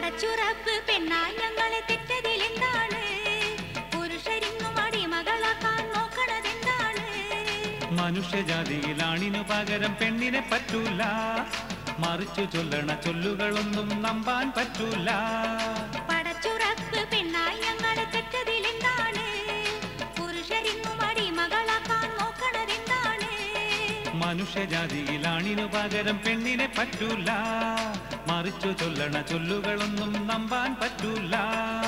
പടച്ചുറപ്പ് പെണ്ണായി ഞങ്ങളെ തെറ്റതിലെന്താണ് പുരുഷരിന്നും അടിമകളാക്കാൻ നോക്കണതെന്താണ് മനുഷ്യജാതിയിലാണിനു പകരം പെണ്ണിനെ പറ്റൂല മറിച്ചു ചൊല്ലണ ചൊല്ലുകളൊന്നും നമ്പാൻ പറ്റൂല പടച്ചുറപ്പ് പെണ്ണായി ഞങ്ങളെ തെറ്റതിലെന്താണ് പുരുഷരിന്നും അടിമകളാക്കാൻ നോക്കണതെന്താണ് മനുഷ്യജാതിയിലാണിനു പകരം പെണ്ണിനെ പറ്റൂല മറിച്ചു ചൊല്ലണ ചൊല്ലുകളൊന്നും നമ്പാൻ പറ്റൂല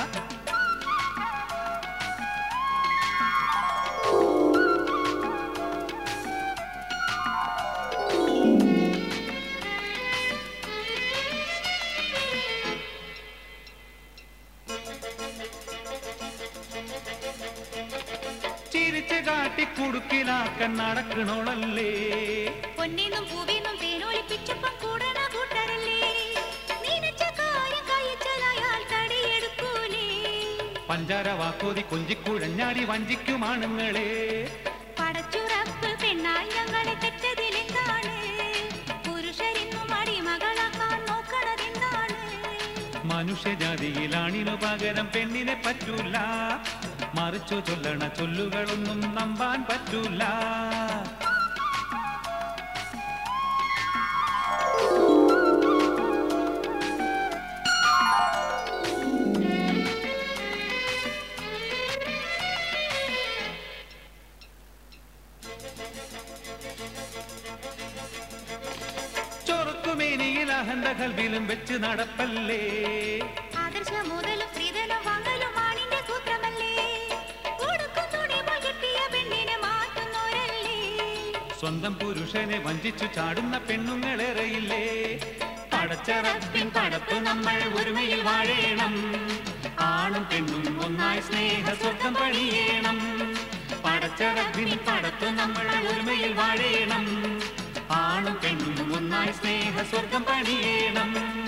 ചിരിച്ച് കാട്ടി കുടുക്കിലാക്കാൻ നടക്കണോളല്ലേ പൊന്നിന്നും പൂവിന്നും തേനൊളിപ്പിച്ചപ്പം കൂടണ കൂട്ടരല്ലേ നീനച്ച കാര്യം കഴിച്ചാൽ തടിയെടുക്കൂലേ പഞ്ചാര വാക്കോതി കൊഞ്ചിക്കുഴഞ്ഞാടി വഞ്ചിക്കുമാണുങ്ങളെ പടച്ചുറപ്പ് പെണ്ണായി ഞങ്ങളെ തെറ്റതിലെന്താണ് പുരുഷരിന്നും അടിമകളാക്കാൻ നോക്കണതെന്താണ് മനുഷ്യജാതിയിലാണിനു പകരം പെണ്ണിനെ പറ്റൂല മറിച്ചു ചൊല്ലണ ചൊല്ലുകളൊന്നും നമ്പാൻ പറ്റൂല ചൊറുക്കുമേനിയിൽ അഹന്ത കൽവിലും വെച്ച് നടപ്പല്ലേ ആദർശ മുതലും സ്ത്രീധനം വാങ്ങലും ആണിന്റെ സൂത്രമല്ലേ ഉടുക്കും തുണി പോൽ കിട്ടിയ പെണ്ണിനെ മാറ്റുന്നോരല്ലേ സ്വന്തം പുരുഷനെ വഞ്ചിച്ചു ചാടുന്ന പെണ്ണുങ്ങളേറെയില്ലേ പടച്ചറപ്പിൻ പടപ്പ് നമ്മൾ ഒരുമയിൽ വാഴേണം ആണും പെണ്ണും ഒന്നായി സ്നേഹ സ്വർഗം പണിയേണം പടച്ചറപ്പിൻ പടപ്പ് നമ്മൾ ഒരുമയിൽ വാഴേണം ആണും പെണ്ണും ഒന്നായി സ്നേഹ സ്വർഗം പണിയേണം